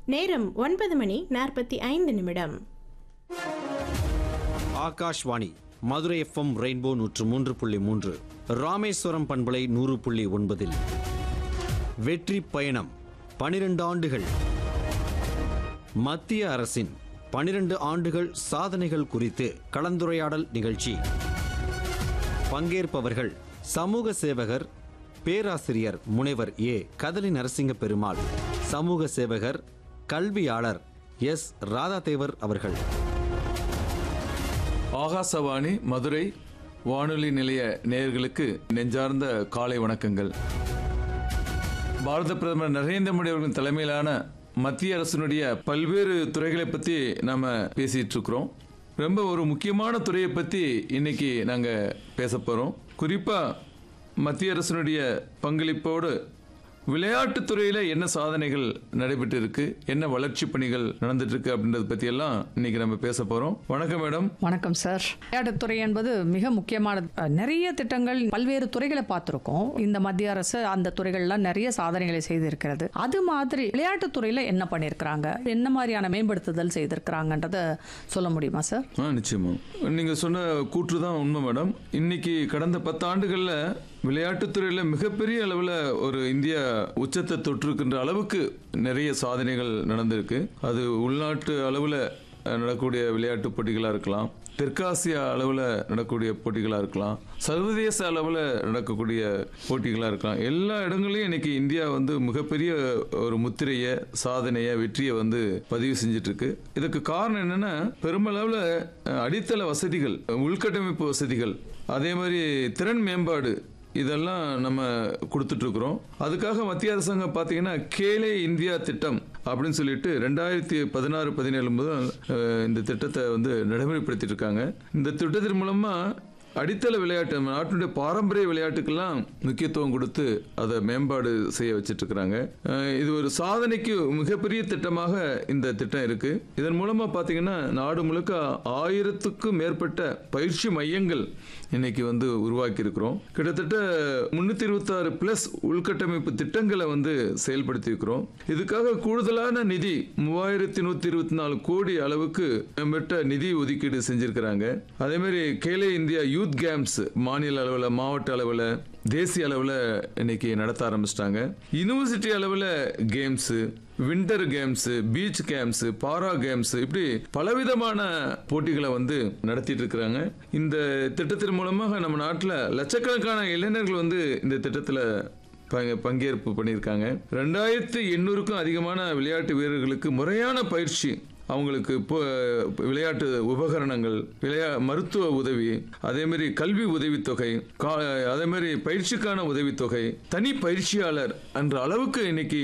நேரம் ஒன்பது மணி நாற்பத்தி ஐந்து நிமிடம் ஆகாஷ்வாணி மதுரை எஃப்எம் ரெயின்போ நூற்று மூன்று புள்ளி மூன்று ராமேஸ்வரம் பண்பலை நூறு புள்ளி ஒன்பதில் வெற்றி பயணம் பனிரெண்டு ஆண்டுகள் மத்திய அரசின் பனிரெண்டு ஆண்டுகள் சாதனைகள் குறித்து கலந்துரையாடல் நிகழ்ச்சி பங்கேற்பவர்கள் சமூக சேவகர் பேராசிரியர் முனைவர் ஏ கதலி நரசிங்க பெருமாள் சமூக சேவகர் கல்வியாளர் எஸ் ராதாதேவர் அவர்கள் ஆகாசவாணி மதுரை வானொலி நிலைய நேயர்களுக்கு நெஞ்சார்ந்த காலை வணக்கங்கள் பாரத பிரதமர் நரேந்திர மோடி அவர்களின் தலைமையிலான மத்திய அரசினுடைய பல்வேறு துறைகளை பற்றி நாம பேசிட்டு இருக்கிறோம் ரொம்ப ஒரு முக்கியமான துறையை பற்றி இன்னைக்கு நாங்கள் பேச போகிறோம் குறிப்பாக மத்திய அரசினுடைய பங்களிப்போடு விளையாட்டுத் துறையில என்ன சாதனைகள் நடைபெற்று இருக்கு என்ன வளர்ச்சி பணிகள் நடந்துட்டு இருக்கு அப்படின்றத பத்தி எல்லாம் இன்னைக்கு நம்ம பேச போறோம் வணக்கம் மேடம் வணக்கம் சார் விளையாட்டுத்துறை என்பது மிக முக்கியமானது அஹ், நிறைய திட்டங்கள் பல்வேறு துறைகளை பார்த்துருக்கோம் இந்த மத்திய அரசு அந்த துறைகள்லாம் நிறைய சாதனைகளை செய்திருக்கிறது அது மாதிரி விளையாட்டுத்துறையில என்ன பண்ணியிருக்கிறாங்க என்ன மாதிரியான மேம்படுத்துதல் செய்திருக்கிறாங்கன்றத சொல்ல முடியுமா சார் ஆ நிச்சயமா நீங்க சொன்ன கூற்று தான் உண்மை மேடம் இன்னைக்கு கடந்த பத்து ஆண்டுகள்ல விளையாட்டுத்துறையில மிகப்பெரிய அளவுல ஒரு இந்தியா உச்சத்தை தொற்றிருக்கின்ற அளவுக்கு நிறைய சாதனைகள் நடந்திருக்கு அது உள்நாட்டு அளவுல அஹ், நடக்கக்கூடிய விளையாட்டு போட்டிகளாக இருக்கலாம் தெற்காசிய அளவில் நடக்கக்கூடிய போட்டிகளாக இருக்கலாம் சர்வதேச அளவில் நடக்கக்கூடிய போட்டிகளாக இருக்கலாம் எல்லா இடங்களையும் இன்னைக்கு இந்தியா வந்து மிகப்பெரிய ஒரு முத்திரையை சாதனையை வெற்றியை வந்து பதிவு செஞ்சுட்டு இருக்கு இதுக்கு காரணம் என்னன்னா பெருமளவில் அஹ், அடித்தள வசதிகள் உள்கட்டமைப்பு வசதிகள் அதே மாதிரி திறன் மேம்பாடு இதெல்லாம் நம்ம கொடுத்துட்டு இருக்கிறோம் அதுக்காக மத்திய அரசாங்கம் பார்த்தீங்கன்னா கேலே இந்தியா திட்டம் அப்படின்னு சொல்லிட்டு ரெண்டாயிரத்தி பதினாறு பதினேழு முதல் அஹ், இந்த திட்டத்தை வந்து நடைமுறைப்படுத்திட்டு இருக்காங்க இந்த திட்டத்தின் மூலமா அடித்தள விளையாட்டு நம்ம நாட்டினுடைய பாரம்பரிய விளையாட்டுக்கெல்லாம் முக்கியத்துவம் கொடுத்து அதை மேம்பாடு செய்ய வச்சிட்டு இருக்கிறாங்க அஹ், இது ஒரு சாதனைக்கு மிகப்பெரிய திட்டமாக இந்த திட்டம் இருக்கு இதன் மூலமா பாத்தீங்கன்னா நாடு முழுக்க ஆயிரத்துக்கும் மேற்பட்ட பயிற்சி மையங்கள் இன்னைக்கு வந்து உருவாக்கி இருக்கிறோம் கிட்டத்தட்ட முன்னூத்தி இருபத்தி ஆறு பிளஸ் உள்கட்டமைப்பு திட்டங்களை வந்து செயல்படுத்தி இருக்கிறோம் இதுக்காக கூடுதலான நிதி மூவாயிரத்தி நூத்தி இருபத்தி நாலு கோடி அளவுக்கு மேம்பட்ட நிதி ஒதுக்கீடு செஞ்சிருக்கிறாங்க அதே மாதிரி கேலே இந்தியா யூத் கேம்ஸ் மாநில அளவில் மாவட்ட அளவில் தேசிய அளவில் இன்னைக்கு நடத்த ஆரம்பிச்சிட்டாங்க யூனிவர்சிட்டி அளவில் games winter games beach games para games இப்படி பலவிதமான போட்டிகளை வந்து நடத்திட்டு இருக்கிறாங்க இந்த திட்டத்தின் மூலமாக நம்ம நாட்டில் லட்சக்கணக்கான இளைஞர்கள் வந்து இந்த திட்டத்தில் பங்க- பங்கேற்பு பண்ணியிருக்காங்க ரெண்டாயிரத்தி எண்ணூறுக்கும் அதிகமான விளையாட்டு வீரர்களுக்கு முறையான பயிற்சி அவங்களுக்கு இப்போ விளையாட்டு உபகரணங்கள் விளையா மருத்துவ உதவி அதே மாதிரி கல்வி உதவித்தொகை கா- அதே மாதிரி பயிற்சிக்கான உதவித்தொகை தனி பயிற்சியாளர் என்ற அளவுக்கு இன்னைக்கு